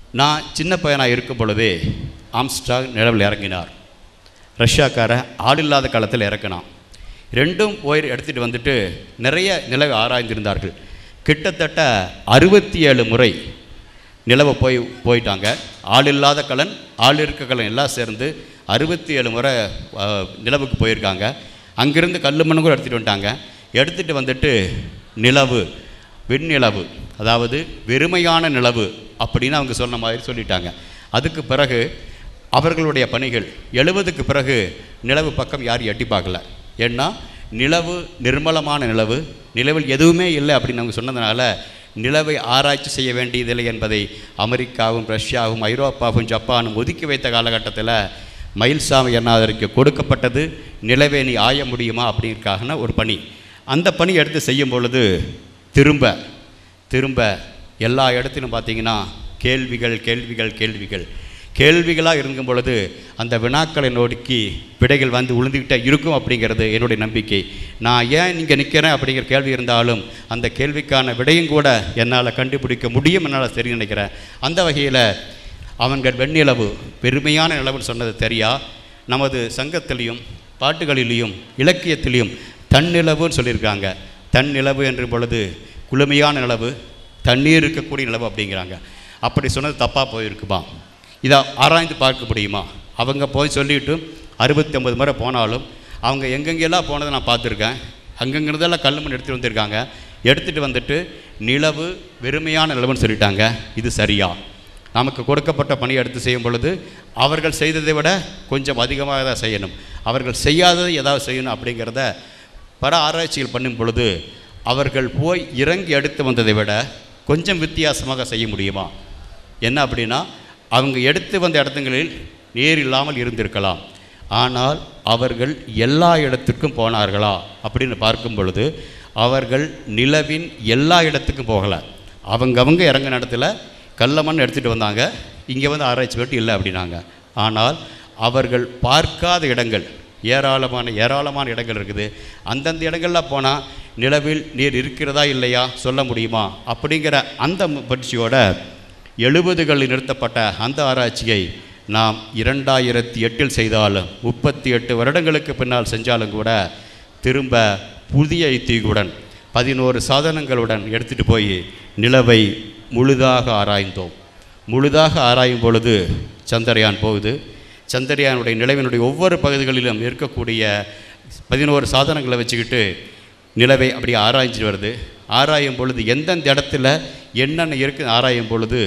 நான் சின்ன பையனாக இருக்கும் பொழுதே ஆம்ஸ்டாங் நிலவில் இறங்கினார் ரஷ்யாக்கார ஆள் இல்லாத காலத்தில் இறக்கினான் ரெண்டும் போய் எடுத்துகிட்டு வந்துட்டு நிறைய நிலவை ஆராய்ந்திருந்தார்கள் கிட்டத்தட்ட அறுபத்தி ஏழு முறை நிலவை போய் போயிட்டாங்க ஆள் இல்லாத கலன் ஆள் இருக்க கலன் எல்லாம் சேர்ந்து அறுபத்தி ஏழு முறை அஹ், நிலவுக்கு போயிருக்காங்க அங்கிருந்து கல் மண்ணு கூட எடுத்துகிட்டு வந்துட்டாங்க எடுத்துகிட்டு வந்துட்டு நிலவு விண்ணிலவு அதாவது வெறுமையான நிலவு அப்படின்னு அவங்க சொன்ன மாதிரி சொல்லிட்டாங்க அதுக்கு பிறகு அவர்களுடைய பணிகள் எழுபதுக்கு பிறகு நிலவு பக்கம் யாரும் எட்டி பார்க்கல ஏன்னா நிலவு நிர்மலமான நிலவு நிலவில் எதுவுமே இல்லை அப்படின்னு அவங்க சொன்னதுனால நிலவை ஆராய்ச்சி செய்ய வேண்டியதில்லை என்பதை அமெரிக்காவும் ரஷ்யாவும் ஐரோப்பாவும் ஜப்பானும் ஒதுக்கி வைத்த காலகட்டத்தில் மயில்சாமி அண்ணாதருக்கு கொடுக்கப்பட்டது நிலவை நீ ஆய முடியுமா அப்படிங்கிறதுக்கான ஒரு பணி அந்த பணி எடுத்து செய்யும் பொழுது திரும்ப திரும்ப எல்லா இடத்திலும் பார்த்தீங்கன்னா கேள்விகள் கேள்விகள் கேள்விகள் கேள்விகளாக இருக்கும் பொழுது அந்த வினாக்களை நோக்கி விடைகள் வந்து உளுந்துக்கிட்டே இருக்கும் அப்படிங்கிறது என்னுடைய நம்பிக்கை நான் ஏன் இங்கே நிற்கிறேன் அப்படிங்கிற கேள்வி இருந்தாலும் அந்த கேள்விக்கான விடையும் கூட என்னால் கண்டுபிடிக்க முடியும் என்னால் சரி நினைக்கிறேன் அந்த வகையில் அவன்கள் வெண்ணிலவு பெருமையான நிலவுன்னு சொன்னது தெரியா நமது சங்கத்திலையும் பாட்டுகளிலையும் இலக்கியத்திலையும் தன்னிலவுன்னு சொல்லியிருக்காங்க தன்னிலவு என்ற பொழுது குளுமையான நிலவு தண்ணீர் இருக்கக்கூடிய நிலவு அப்படிங்கிறாங்க அப்படி சொன்னது தப்பாக போயிருக்குமா இதை ஆராய்ந்து பார்க்க முடியுமா அவங்க போய் சொல்லிட்டு அறுபத்தி ஒன்பது முறை போனாலும் அவங்க எங்கெங்கெல்லாம் போனதை நான் பார்த்துருக்கேன் அங்கங்கிறதெல்லாம் கல் மண் எடுத்துகிட்டு வந்திருக்காங்க எடுத்துகிட்டு வந்துட்டு நிலவு வெறுமையான நிலவுன்னு சொல்லிட்டாங்க இது சரியா நமக்கு கொடுக்கப்பட்ட பணியை எடுத்து செய்யும் பொழுது அவர்கள் செய்ததை விட கொஞ்சம் அதிகமாக தான் செய்யணும் அவர்கள் செய்யாததை ஏதாவது செய்யணும் அப்படிங்கிறத பல ஆராய்ச்சிகள் பண்ணும் பொழுது அவர்கள் போய் இறங்கி எடுத்து வந்ததை விட கொஞ்சம் வித்தியாசமாக செய்ய முடியுமா என்ன அப்படின்னா அவங்க எடுத்து வந்த இடத்துங்களில் நீர் இல்லாமல் இருந்திருக்கலாம் ஆனால் அவர்கள் எல்லா இடத்துக்கும் போனார்களா அப்படின்னு பார்க்கும் பொழுது அவர்கள் நிலவின் எல்லா இடத்துக்கும் போகலை அவங்கவங்க இறங்கின இடத்துல கல்ல மண் எடுத்துகிட்டு வந்தாங்க இங்கே வந்து ஆராய்ச்சி போட்டு இல்லை அப்படின்னாங்க ஆனால் அவர்கள் பார்க்காத இடங்கள் ஏராளமான ஏராளமான இடங்கள் இருக்குது அந்தந்த இடங்கள்லாம் போனால் நிலவில் நீர் இருக்கிறதா இல்லையா சொல்ல முடியுமா அப்படிங்கிற அந்த பயிற்சியோட எழுபதுகளில் நிறுத்தப்பட்ட அந்த ஆராய்ச்சியை நாம் இரண்டாயிரத்தி எட்டில் செய்தாலும் முப்பத்தி எட்டு வருடங்களுக்கு பின்னால் செஞ்சாலும் கூட திரும்ப புதிய யுத்தியுடன் பதினோரு சாதனங்களுடன் எடுத்துகிட்டு போய் நிலவை முழுதாக ஆராய்ந்தோம் முழுதாக ஆராயும் பொழுது சந்திரயான் போகுது சந்திரயானுடைய நிலவினுடைய ஒவ்வொரு பகுதிகளிலும் இருக்கக்கூடிய பதினோரு சாதனங்களை வச்சுக்கிட்டு நிலவை அப்படி ஆராய்ஞ்சு வருது ஆராயும் பொழுது எந்தெந்த இடத்துல என்னென்ன இருக்குது ஆராயும் பொழுது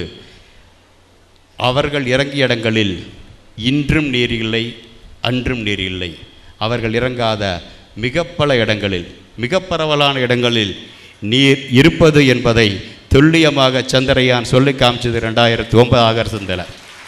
அவர்கள் இறங்கிய இடங்களில் இன்றும் நீர் இல்லை அன்றும் நீர் இல்லை அவர்கள் இறங்காத மிக பல இடங்களில் மிக பரவலான இடங்களில் நீர் இருப்பது என்பதை துல்லியமாக சந்திரயான் சொல்லி காமிச்சது ரெண்டாயிரத்தி ஒன்பது ஆகஸ்டில்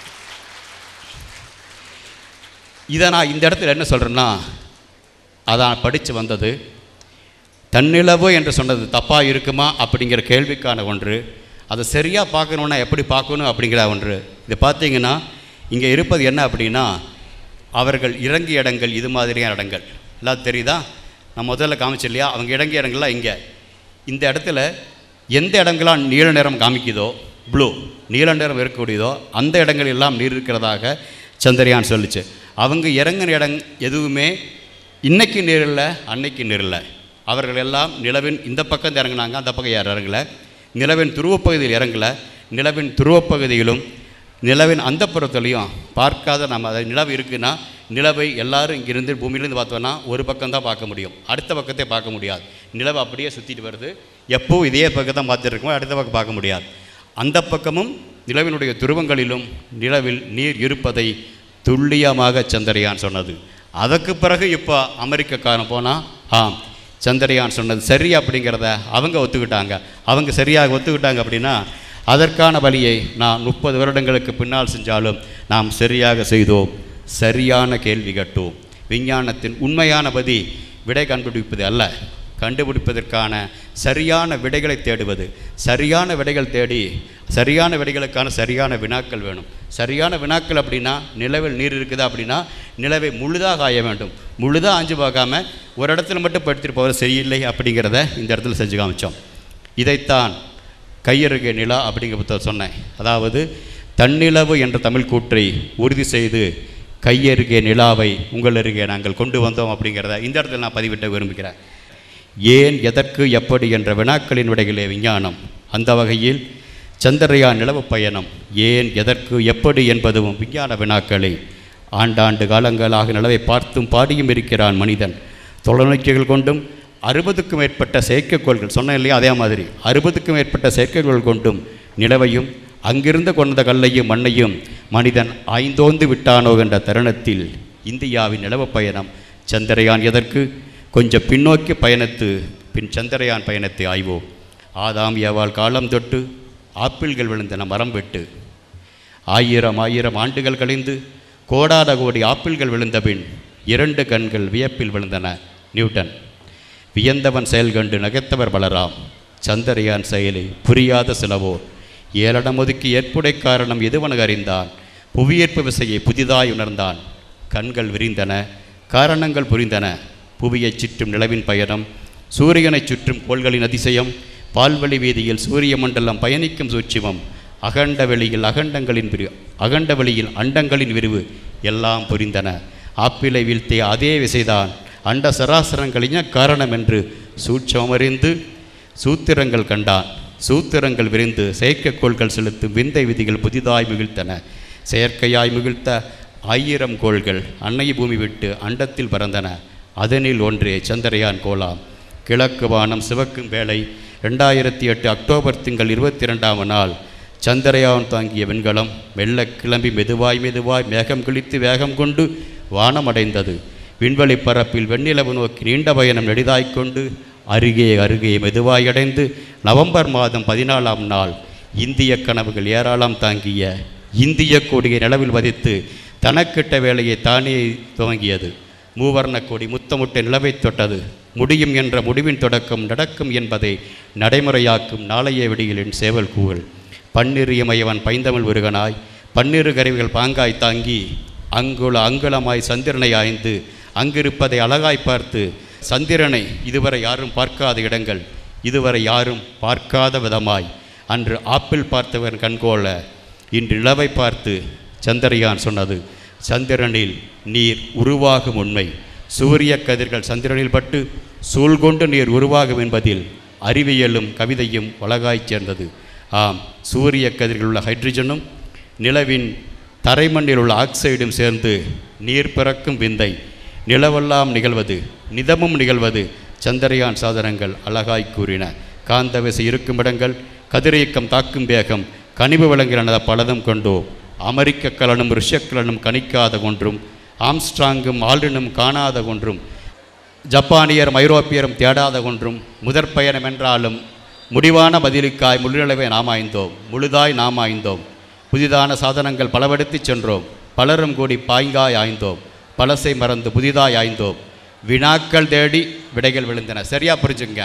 இதை நான் இந்த இடத்துல என்ன சொல்கிறேன்னா அதான் படித்து வந்தது தன்னிலவு என்று சொன்னது தப்பாக இருக்குமா அப்படிங்கிற கேள்விக்கான ஒன்று அதை சரியாக பார்க்கணுன்னா எப்படி பார்க்கணும் அப்படிங்கிற ஒன்று இதை பார்த்தீங்கன்னா இங்கே இருப்பது என்ன அப்படின்னா அவர்கள் இறங்கிய இடங்கள் இது மாதிரியான இடங்கள் எல்லாம் தெரியுதா நான் முதல்ல காமிச்சு இல்லையா அவங்க இறங்கிய இடங்கள்லாம் இங்கே இந்த இடத்துல எந்த இடங்கள்லாம் நீல நிறம் காமிக்குதோ ப்ளூ நீல நிறம் இருக்கக்கூடியதோ அந்த இடங்கள் எல்லாம் நீர் இருக்கிறதாக சந்திரயான் சொல்லுச்சு அவங்க இறங்கின இடம் எதுவுமே இன்னைக்கு நீர் இல்லை அன்னைக்கு நீர் இல்லை அவர்கள் எல்லாம் நிலவின் இந்த பக்கம் இறங்குனாங்க அந்த பக்கம் யார் இறங்கல நிலவின் துருவப்பகுதியில் இறங்கல நிலவின் துருவப்பகுதியிலும் நிலவின் அந்த புறத்துலையும் பார்க்காத நம்ம அதை நிலவு இருக்குன்னா நிலவை எல்லாரும் இங்கிருந்து பூமியிலேருந்து பார்த்தோன்னா ஒரு பக்கம் தான் பார்க்க முடியும் அடுத்த பக்கத்தை பார்க்க முடியாது நிலவு அப்படியே சுற்றிட்டு வருது எப்போ இதே பக்கம் தான் பார்த்துட்டு இருக்கோம் அடுத்த பக்கம் பார்க்க முடியாது அந்த பக்கமும் நிலவினுடைய துருவங்களிலும் நிலவில் நீர் இருப்பதை துல்லியமாக சந்திரயான் சொன்னது அதற்கு பிறகு இப்போ அமெரிக்கக்காரன் போனால் ஆம் சந்திரயான் சொன்னது சரி அப்படிங்கிறத அவங்க ஒத்துக்கிட்டாங்க அவங்க சரியாக ஒத்துக்கிட்டாங்க அப்படின்னா அதற்கான வழியை நான் முப்பது வருடங்களுக்கு பின்னால் செஞ்சாலும் நாம் சரியாக செய்தோம் சரியான கேள்வி கேட்டோம் விஞ்ஞானத்தின் உண்மையான பதி விடை கண்டுபிடிப்பது அல்ல கண்டுபிடிப்பதற்கான சரியான விடைகளை தேடுவது சரியான விடைகள் தேடி சரியான விடைகளுக்கான சரியான வினாக்கள் வேணும் சரியான வினாக்கள் அப்படின்னா நிலவில் நீர் இருக்குதா அப்படின்னா நிலவை முழுதாக ஆய வேண்டும் முழுதாக ஆஞ்சு பார்க்காம ஒரு இடத்துல மட்டும் படுத்திட்டு போகிறது சரியில்லை அப்படிங்கிறத இந்த இடத்துல செஞ்சு காமிச்சோம் இதைத்தான் கையருகே நிலா அப்படிங்கிற புத்தகம் சொன்னேன் அதாவது தன்னிலவு என்ற தமிழ் கூற்றை உறுதி செய்து கையருகே நிலாவை உங்கள் அருகே நாங்கள் கொண்டு வந்தோம் அப்படிங்கிறத இந்த இடத்துல நான் பதிவிட்ட விரும்புகிறேன் ஏன் எதற்கு எப்படி என்ற வினாக்களின் விடைகளே விஞ்ஞானம் அந்த வகையில் சந்திரயான் நிலவு பயணம் ஏன் எதற்கு எப்படி என்பதும் விஞ்ஞான வினாக்களை ஆண்டாண்டு காலங்களாக நிலவை பார்த்தும் பாடியும் இருக்கிறான் மனிதன் தொலைநோக்கிகள் கொண்டும் அறுபதுக்கும் மேற்பட்ட செயற்கைக்கோள்கள் சொன்னேன் இல்லையா அதே மாதிரி அறுபதுக்கும் மேற்பட்ட செயற்கைக்கோள் கொண்டும் நிலவையும் அங்கிருந்து கொண்ட கல்லையும் மண்ணையும் மனிதன் ஐந்தோந்து விட்டானோ என்ற தருணத்தில் இந்தியாவின் நிலவு பயணம் சந்திரயான் எதற்கு கொஞ்சம் பின்னோக்கி பயணித்து பின் சந்திரயான் பயணத்தை ஆய்வோம் ஆதாம் ஏவாள் காலம் தொட்டு ஆப்பிள்கள் விழுந்தன மரம் வெட்டு ஆயிரம் ஆயிரம் ஆண்டுகள் கழிந்து கோடாத கோடி ஆப்பிள்கள் விழுந்த பின் இரண்டு கண்கள் வியப்பில் விழுந்தன நியூட்டன் வியந்தவன் செயல் கண்டு நகைத்தவர் பலராம் சந்திரயான் செயலை புரியாத சிலவோர் ஏளனம் ஒதுக்கி ஏற்புடை காரணம் எதுவனு அறிந்தான் புவியீர்ப்பு விசையை புதிதாய் உணர்ந்தான் கண்கள் விரிந்தன காரணங்கள் புரிந்தன புவியைச் சுற்றும் நிலவின் பயணம் சூரியனைச் சுற்றும் கோள்களின் அதிசயம் பால்வழி வீதியில் சூரிய மண்டலம் பயணிக்கும் சூட்சிமம் அகண்ட வெளியில் அகண்டங்களின் விரிவு அகண்ட வெளியில் அண்டங்களின் விரிவு எல்லாம் புரிந்தன ஆப்பிளை வீழ்த்திய அதே விசைதான் அண்ட சராசரங்களின் காரணம் என்று சூட்சமறிந்து சூத்திரங்கள் கண்டான் சூத்திரங்கள் விரிந்து செயற்கைக்கோள்கள் செலுத்தும் விந்தை விதிகள் புதிதாய் மிகிழ்த்தன செயற்கையாய் மிகிழ்த்த ஆயிரம் கோள்கள் அன்னை பூமி விட்டு அண்டத்தில் பறந்தன அதனில் ஒன்றே சந்திரயான் கோலாம் கிழக்கு வானம் சிவக்கும் வேளை ரெண்டாயிரத்தி எட்டு அக்டோபர் திங்கள் இருபத்தி ரெண்டாம் நாள் சந்திரயான் தாங்கிய விண்கலம் மெல்ல கிளம்பி மெதுவாய் மெதுவாய் மேகம் கிழித்து வேகம் கொண்டு வானம் அடைந்தது விண்வெளி பரப்பில் வெண்ணிலவு நோக்கி நீண்ட பயணம் நெடிதாய்க் கொண்டு அருகே அருகே மெதுவாய் அடைந்து நவம்பர் மாதம் பதினாலாம் நாள் இந்திய கனவுகள் ஏராளம் தாங்கிய இந்திய கொடியை நிலவில் வதித்து தனக்கிட்ட வேலையை தானே துவங்கியது மூவர்ண கொடி முத்தமுட்ட நிலவை தொட்டது முடியும் என்ற முடிவின் தொடக்கம் நடக்கும் என்பதை நடைமுறையாக்கும் நாளைய விடிகளின் சேவல் கூவல் பன்னிரு இமையவன் பைந்தமிழ் முருகனாய் பன்னிரு கருவிகள் பாங்காய் தாங்கி அங்குல அங்குலமாய் சந்திரனை ஆய்ந்து அங்கிருப்பதை அழகாய் பார்த்து சந்திரனை இதுவரை யாரும் பார்க்காத இடங்கள் இதுவரை யாரும் பார்க்காத விதமாய் அன்று ஆப்பிள் பார்த்தவன் கண்கோல இன்று நிலவை பார்த்து சந்திரயான் சொன்னது சந்திரனில் நீர் உருவாகும் உண்மை சூரிய கதிர்கள் சந்திரனில் பட்டு சூழ்கொண்டு நீர் உருவாகும் என்பதில் அறிவியலும் கவிதையும் உலகாய்ச் சேர்ந்தது ஆம் சூரிய கதிர்கள் உள்ள ஹைட்ரஜனும் நிலவின் தரைமண்ணில் உள்ள ஆக்சைடும் சேர்ந்து நீர் பிறக்கும் விந்தை நிலவெல்லாம் நிகழ்வது நிதமும் நிகழ்வது சந்திரயான் சாதனங்கள் அழகாய் கூறின காந்த விசை இருக்கும் இடங்கள் கதிரியக்கம் தாக்கும் வேகம் கனிவு விளங்கின பலதும் கொண்டோ அமெரிக்க கலனும் ருஷ்யக்கலனும் கணிக்காத ஒன்றும் ஆம்ஸ்ட்ராங்கும் ஆல்டனும் காணாத ஒன்றும் ஜப்பானியரும் ஐரோப்பியரும் தேடாத ஒன்றும் முதற் பயணம் என்றாலும் முடிவான பதிலுக்காய் முழுநிலவை நாம் ஆய்ந்தோம் முழுதாய் நாம் ஆய்ந்தோம் புதிதான சாதனங்கள் பலவெடுத்துச் சென்றோம் பலரும் கூடி பாய்காய் ஆய்ந்தோம் பழசை மறந்து புதிதாய் ஆய்ந்தோம் வினாக்கள் தேடி விடைகள் விழுந்தன சரியா புரிஞ்சுங்க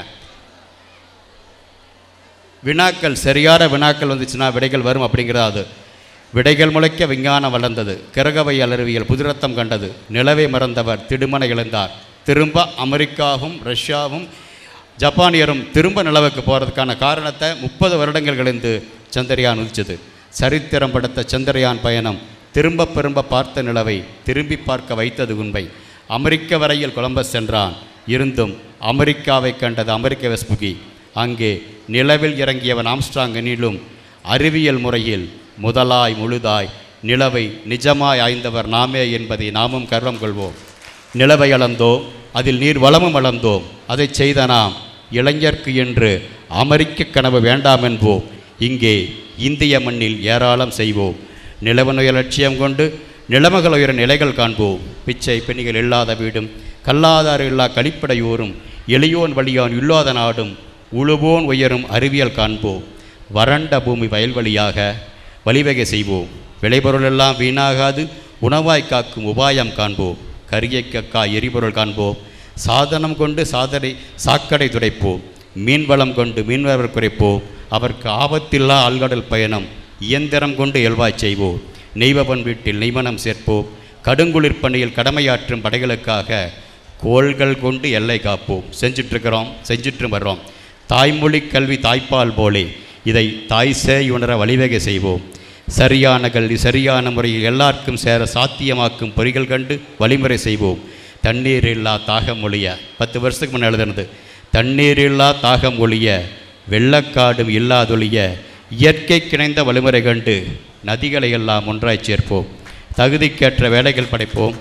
வினாக்கள் சரியான வினாக்கள் வந்துச்சுன்னா விடைகள் வரும் அப்படிங்கிறது அது விடைகள் முளைக்க விஞ்ஞானம் வளர்ந்தது கிரகவை அலறிவியல் புதிரத்தம் கண்டது நிலவை மறந்தவர் திடுமனை இழந்தார் திரும்ப அமெரிக்காவும் ரஷ்யாவும் ஜப்பானியரும் திரும்ப நிலவுக்கு போகிறதுக்கான காரணத்தை முப்பது வருடங்கள் கழிந்து சந்திரயான் உதிச்சது சரித்திரம் படுத்த சந்திரயான் பயணம் திரும்ப திரும்ப பார்த்த நிலவை திரும்பி பார்க்க வைத்தது உண்மை அமெரிக்க வரையில் கொலம்பஸ் சென்றான் இருந்தும் அமெரிக்காவை கண்டது அமெரிக்க வெஸ்புகி அங்கே நிலவில் இறங்கியவன் ஆம்ஸ்ட்ராங் எனிலும் அறிவியல் முறையில் முதலாய் முழுதாய் நிலவை நிஜமாய் ஆய்ந்தவர் நாமே என்பதை நாமும் கர்வம் கொள்வோம் நிலவை அளந்தோம் அதில் நீர் வளமும் அளந்தோம் அதை செய்த நாம் இளைஞர்க்கு என்று அமெரிக்க கனவு வேண்டாம் என்போம் இங்கே இந்திய மண்ணில் ஏராளம் செய்வோம் நிலவனுய லட்சியம் கொண்டு நிலமகள் உயர நிலைகள் காண்போம் பிச்சை பெண்ணிகள் இல்லாத வீடும் கல்லாதாறு இல்லா கழிப்படையோரும் எளியோன் வழியான் இல்லாத நாடும் உழுவோன் உயரும் அறிவியல் காண்போம் வறண்ட பூமி வயல்வெளியாக வழிவகை செய்வோம் விளைபொருள் எல்லாம் வீணாகாது உணவாய் காக்கும் உபாயம் காண்போம் கரியை கக்கா எரிபொருள் காண்போம் சாதனம் கொண்டு சாதனை சாக்கடை துடைப்போம் மீன்வளம் கொண்டு மீன்வரவர் குறைப்போம் அவருக்கு ஆபத்தில்லா ஆழ்கடல் பயணம் இயந்திரம் கொண்டு இயல்பாய் செய்வோம் நெய்பவன் வீட்டில் நெய்மனம் சேர்ப்போம் கடுங்குளிர் பணியில் கடமையாற்றும் படைகளுக்காக கோள்கள் கொண்டு எல்லை காப்போம் செஞ்சிட்ருக்கிறோம் செஞ்சிட்டு வர்றோம் தாய்மொழி கல்வி தாய்ப்பால் போலே இதை தாய் சேய் உணர வழிவகை செய்வோம் சரியான கல்வி சரியான முறையில் எல்லாருக்கும் சேர சாத்தியமாக்கும் பொறிகள் கண்டு வழிமுறை செய்வோம் தண்ணீர் இல்லா தாகம் ஒழிய பத்து வருஷத்துக்கு முன்னே எழுதுனது தண்ணீர் இல்லா தாகம் ஒழிய வெள்ளக்காடும் இல்லாதொழிய இயற்கை கிணைந்த வழிமுறை கண்டு நதிகளை எல்லாம் ஒன்றாய் சேர்ப்போம் தகுதிக்கேற்ற வேலைகள் படைப்போம்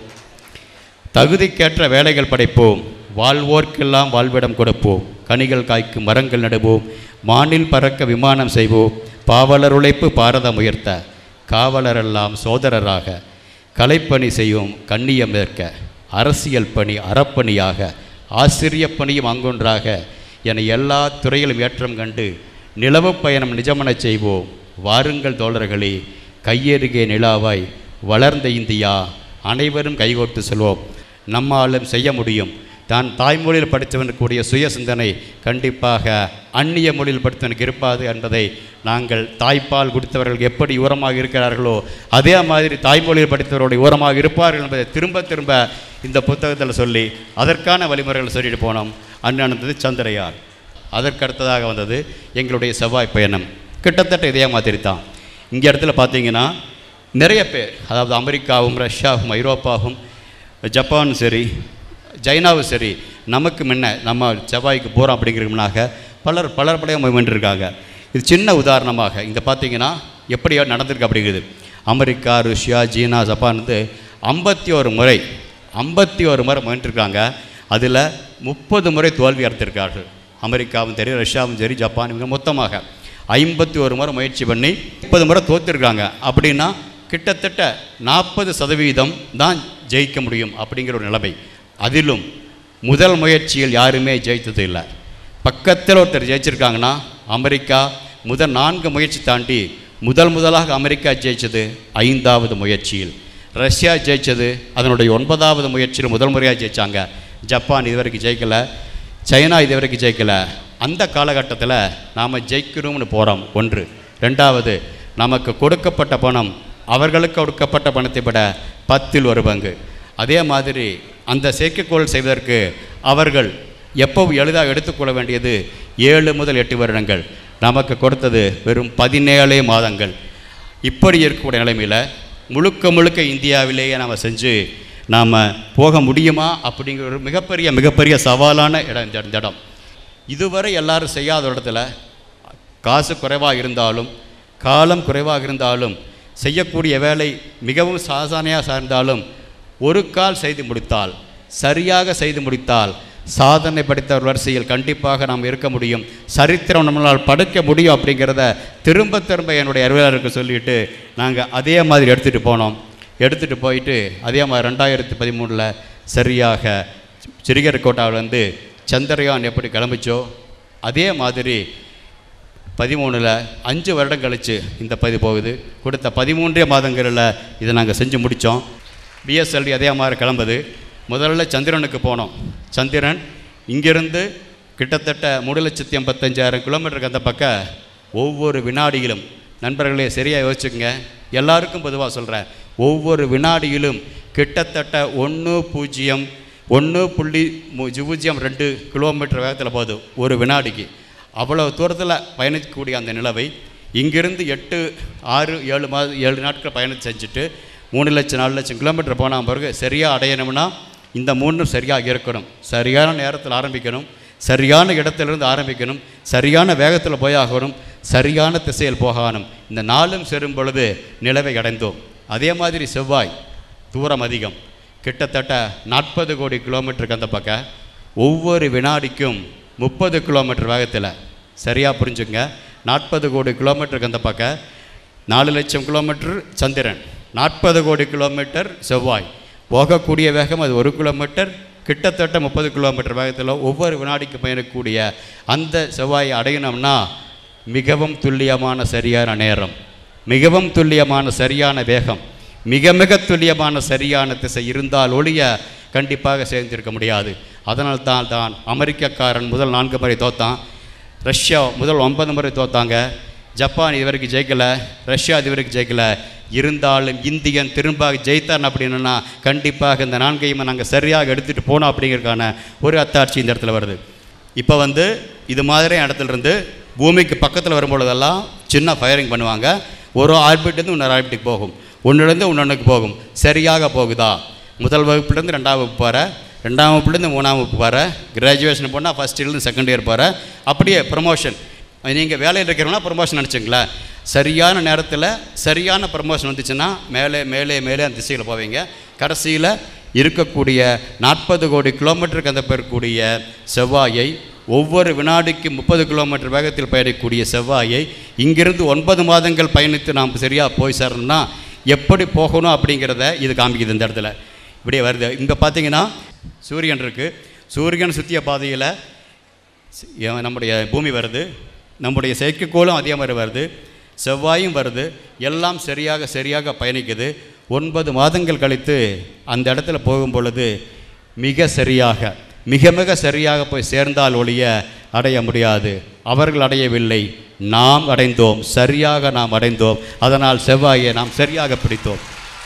தகுதிக்கேற்ற வேலைகள் படைப்போம் வாழ்வோர்க்கெல்லாம் வாழ்விடம் கொடுப்போம் கனிகள் காய்க்கும் மரங்கள் நடுவோம் மானில் பறக்க விமானம் செய்வோம் பாவலர் உழைப்பு பாரதம் உயர்த்த காவலரெல்லாம் சோதரராக கலைப்பணி செய்வோம் கண்ணியம் ஏற்க அரசியல் பணி அறப்பணியாக ஆசிரிய பணியும் அங்கொன்றாக என எல்லா துறையிலும் ஏற்றம் கண்டு நிலவுப் பயணம் நிஜமெனச் செய்வோம் வாருங்கள் தோழர்களே கையெருகே நிலாவாய் வளர்ந்த இந்தியா அனைவரும் கைகோர்த்து செல்வோம் நம்மாலும் செய்ய முடியும் தான் தாய்மொழியில் படித்தவனுக்கு கூடிய சுய சிந்தனை கண்டிப்பாக அந்நிய மொழியில் படித்தவனுக்கு இருப்பாது என்பதை நாங்கள் தாய்ப்பால் குடித்தவர்கள் எப்படி உரமாக இருக்கிறார்களோ அதே மாதிரி தாய்மொழியில் படித்தவர்களுடைய உரமாக இருப்பார்கள் என்பதை திரும்ப திரும்ப இந்த புத்தகத்தில் சொல்லி அதற்கான வழிமுறைகளை சொல்லிட்டு போனோம் அண்ணனது சந்திரயான் அதற்கு அடுத்ததாக வந்தது எங்களுடைய செவ்வாய் பயணம் கிட்டத்தட்ட இதே மாதிரி தான் இங்கே இடத்துல பார்த்தீங்கன்னா நிறைய பேர் அதாவது அமெரிக்காவும் ரஷ்யாவும் ஐரோப்பாவும் ஜப்பானும் சரி சைனாவும் சரி நமக்கு முன்ன நம்ம செவ்வாய்க்கு போகிறோம் அப்படிங்கிறதுனாக பலர் பலர் படையாக முயன்றிருக்காங்க இது சின்ன உதாரணமாக இங்கே பார்த்தீங்கன்னா எப்படியோ நடந்திருக்கு அப்படிங்கிறது அமெரிக்கா ருஷ்யா சீனா ஜப்பான் வந்து ஐம்பத்தி ஒரு முறை ஐம்பத்தி ஒரு முறை முயன்றிருக்காங்க அதில் முப்பது முறை தோல்வி அடைத்திருக்கார்கள் அமெரிக்காவும் சரி ரஷ்யாவும் சரி ஜப்பான் இவங்க மொத்தமாக ஐம்பத்தி ஒரு முறை முயற்சி பண்ணி முப்பது முறை தோற்றுருக்காங்க அப்படின்னா கிட்டத்தட்ட நாற்பது சதவீதம் தான் ஜெயிக்க முடியும் அப்படிங்கிற ஒரு நிலைமை அதிலும் முதல் முயற்சியில் யாருமே ஜெயித்தது இல்லை பக்கத்தில் ஒருத்தர் ஜெயிச்சிருக்காங்கன்னா அமெரிக்கா முதல் நான்கு முயற்சி தாண்டி முதல் முதலாக அமெரிக்கா ஜெயிச்சது ஐந்தாவது முயற்சியில் ரஷ்யா ஜெயிச்சது அதனுடைய ஒன்பதாவது முயற்சியில் முதல் முறையாக ஜெயிச்சாங்க ஜப்பான் இதுவரைக்கும் ஜெயிக்கலை சைனா இதுவரைக்கும் ஜெயிக்கலை அந்த காலகட்டத்தில் நாம் ஜெயிக்கணும்னு போகிறோம் ஒன்று ரெண்டாவது நமக்கு கொடுக்கப்பட்ட பணம் அவர்களுக்கு கொடுக்கப்பட்ட பணத்தை விட பத்தில் ஒரு பங்கு அதே மாதிரி அந்த செயற்கைக்கோள் செய்வதற்கு அவர்கள் எப்பவும் எளிதாக எடுத்துக்கொள்ள வேண்டியது ஏழு முதல் எட்டு வருடங்கள் நமக்கு கொடுத்தது வெறும் பதினேழே மாதங்கள் இப்படி இருக்கக்கூடிய நிலைமையில் முழுக்க முழுக்க இந்தியாவிலேயே நாம் செஞ்சு நாம் போக முடியுமா அப்படிங்கிற ஒரு மிகப்பெரிய மிகப்பெரிய சவாலான இடம் இந்த இந்த இடம் இதுவரை எல்லாரும் செய்யாத இடத்துல காசு குறைவாக இருந்தாலும் காலம் குறைவாக இருந்தாலும் செய்யக்கூடிய வேலை மிகவும் சாதாரணையாக சார்ந்தாலும் ஒரு கால் செய்து முடித்தால் சரியாக செய்து முடித்தால் சாதனை படைத்தவர் வரிசையில் கண்டிப்பாக நாம் இருக்க முடியும் சரித்திரம் நம்மளால் படைக்க முடியும் அப்படிங்கிறத திரும்ப திரும்ப என்னுடைய அறிவியலருக்கு சொல்லிட்டு நாங்கள் அதே மாதிரி எடுத்துகிட்டு போனோம் எடுத்துகிட்டு போயிட்டு அதே மாதிரி ரெண்டாயிரத்தி பதிமூணில் சரியாக சிறிகர்கோட்டாவிலேருந்து சந்திரயான் எப்படி கிளம்பிச்சோ அதே மாதிரி பதிமூணில் அஞ்சு வருடம் கழித்து இந்த பதிவு போகுது கொடுத்த பதிமூன்றே மாதங்களில் இதை நாங்கள் செஞ்சு முடித்தோம் பிஎஸ்எல்டி அதே மாதிரி கிளம்புது முதல்ல சந்திரனுக்கு போனோம் சந்திரன் இங்கிருந்து கிட்டத்தட்ட மூணு லட்சத்தி எண்பத்தஞ்சாயிரம் கிலோமீட்டருக்கு அந்த பக்கம் ஒவ்வொரு வினாடியிலும் நண்பர்களே சரியாக யோசிச்சுக்கங்க எல்லாருக்கும் பொதுவாக சொல்கிறேன் ஒவ்வொரு வினாடியிலும் கிட்டத்தட்ட ஒன்று பூஜ்ஜியம் ஒன்று புள்ளி மு- பூஜ்ஜியம் ரெண்டு கிலோமீட்டர் வேகத்தில் போகுது ஒரு வினாடிக்கு அவ்வளவு தூரத்தில் பயணிக்கக்கூடிய அந்த நிலவை இங்கிருந்து எட்டு ஆறு ஏழு மாத ஏழு நாட்கள் பயணம் செஞ்சுட்டு மூணு லட்சம் நாலு லட்சம் கிலோமீட்டர் போன பிறகு சரியாக அடையணும்னா இந்த மூணும் சரியாக இருக்கணும் சரியான நேரத்தில் ஆரம்பிக்கணும் சரியான இடத்திலிருந்து ஆரம்பிக்கணும் சரியான வேகத்தில் போய் ஆகணும் சரியான திசையில் போகணும் இந்த நாளும் செரும் பொழுது நிலவை அடைந்தோம் அதே மாதிரி செவ்வாய் தூரம் அதிகம் கிட்டத்தட்ட நாற்பது கோடி கிலோமீட்டருக்கு அந்த பக்கம் ஒவ்வொரு வினாடிக்கும் முப்பது கிலோமீட்டர் வேகத்தில் சரியாக புரிஞ்சுங்க நாற்பது கோடி கிலோமீட்டருக்கு அந்த பக்கம் நாலு லட்சம் கிலோமீட்டர் சந்திரன் நாற்பது கோடி கிலோமீட்டர் செவ்வாய் போகக்கூடிய வேகம் அது ஒரு கிலோமீட்டர் கிட்டத்தட்ட முப்பது கிலோமீட்டர் வேகத்தில் ஒவ்வொரு வினாடிக்கு பயணக்கூடிய அந்த செவ்வாயை அடையணும்னா மிகவும் துல்லியமான சரியான நேரம் மிகவும் துல்லியமான சரியான வேகம் மிக மிக துல்லியமான சரியான திசை இருந்தால் ஒழிய கண்டிப்பாக சேர்ந்திருக்க முடியாது அதனால் தான் தான் அமெரிக்கக்காரன் முதல் நான்கு முறை தோத்தான் ரஷ்யா முதல் ஒன்பது முறை தோத்தாங்க ஜப்பான் இதுவரைக்கும் ஜெயிக்கலை ரஷ்யா இதுவரைக்கும் ஜெயிக்கலை இருந்தாலும் இந்தியன் திரும்ப ஜெயித்தான் அப்படின்னா கண்டிப்பாக இந்த நான்கையும் நாங்கள் சரியாக எடுத்துகிட்டு போனோம் அப்படிங்கிறதுக்கான ஒரு அத்தாட்சி இந்த இடத்துல வருது இப்போ வந்து இது மாதிரி இடத்துல இருந்து பூமிக்கு பக்கத்தில் வரும்பொழுதெல்லாம் சின்ன ஃபயரிங் பண்ணுவாங்க ஒரு ஆர்பிட்லேருந்து இன்னொரு ஆர்பிட்டுக்கு போகும் ஒன்றுலேருந்து இன்னொன்றுக்கு போகும் சரியாக போகுதா முதல் வகுப்புலேருந்து ரெண்டாம் வகுப்பு போகிற ரெண்டாம் வகுப்புலேருந்து மூணாம் வகுப்பு போகிற கிராஜுவேஷன் போனால் ஃபஸ்ட் இயர்லேருந்து செகண்ட் இயர் போகிற அப்படியே ப்ரமோஷன் நீங்கள் வேலையில் இருக்கிறவங்கன்னா ப்ரமோஷன் நினச்சிங்களேன் சரியான நேரத்தில் சரியான ப்ரமோஷன் வந்துச்சுன்னா மேலே மேலே மேலே அந்த திசையில் போவீங்க கடைசியில் இருக்கக்கூடிய நாற்பது கோடி கிலோமீட்டருக்கு அந்த பெறக்கூடிய செவ்வாயை ஒவ்வொரு வினாடிக்கு முப்பது கிலோமீட்டர் வேகத்தில் பயணிக்கக்கூடிய செவ்வாயை இங்கிருந்து ஒன்பது மாதங்கள் பயணித்து நாம் சரியாக போய் சேரணும்னா எப்படி போகணும் அப்படிங்கிறத இது காமிக்குது இந்த இடத்துல இப்படியே வருது இங்கே பார்த்தீங்கன்னா சூரியன் இருக்குது சூரியன் சுற்றிய பாதையில் சி- எ- நம்முடைய பூமி வருது நம்முடைய செயற்கைக்கோளும் அதே மாதிரி வருது செவ்வாயும் வருது எல்லாம் சரியாக சரியாக பயணிக்குது ஒன்பது மாதங்கள் கழித்து அந்த இடத்துல போகும் பொழுது மிக சரியாக மிக மிக சரியாக போய் சேர்ந்தால் ஒழிய அடைய முடியாது அவர்கள் அடையவில்லை நாம் அடைந்தோம் சரியாக நாம் அடைந்தோம் அதனால் செவ்வாயை நாம் சரியாக பிடித்தோம்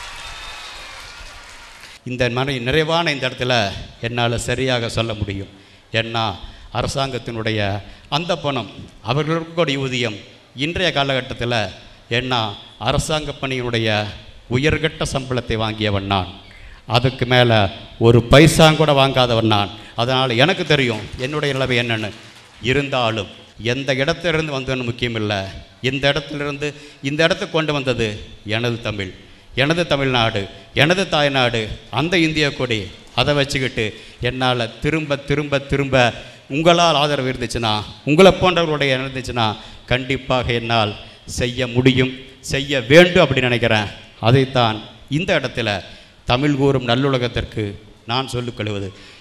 இந்த மனை நிறைவான இந்த இடத்துல என்னால் சரியாக சொல்ல முடியும் ஏன்னா அரசாங்கத்தினுடைய அந்த பணம் அவர்களுடைய ஊதியம் இன்றைய காலகட்டத்தில் என்ன அரசாங்க பணியினுடைய உயர்கட்ட சம்பளத்தை வாங்கியவன் நான் அதுக்கு மேலே ஒரு பைசாங் கூட வாங்காதவன் நான் அதனால் எனக்கு தெரியும் என்னுடைய நிலைமை என்னன்னு இருந்தாலும் எந்த இடத்திலிருந்து வந்தவன் முக்கியம் இல்லை இந்த இடத்திலிருந்து இந்த இடத்துக்கு கொண்டு வந்தது எனது தமிழ் எனது தமிழ்நாடு எனது தாய்நாடு அந்த இந்திய கொடி அதை வச்சுக்கிட்டு என்னால் திரும்ப திரும்ப திரும்ப உங்களால் ஆதரவு இருந்துச்சுன்னா உங்களை போன்றவர்களுடைய இருந்துச்சுன்னா கண்டிப்பாக என்னால் செய்ய முடியும் செய்ய வேண்டும் அப்படின்னு நினைக்கிறேன் அதைத்தான் இந்த இடத்துல தமிழ் கூறும் நல்லுலகத்திற்கு நான் சொல்லிக் கொள்வது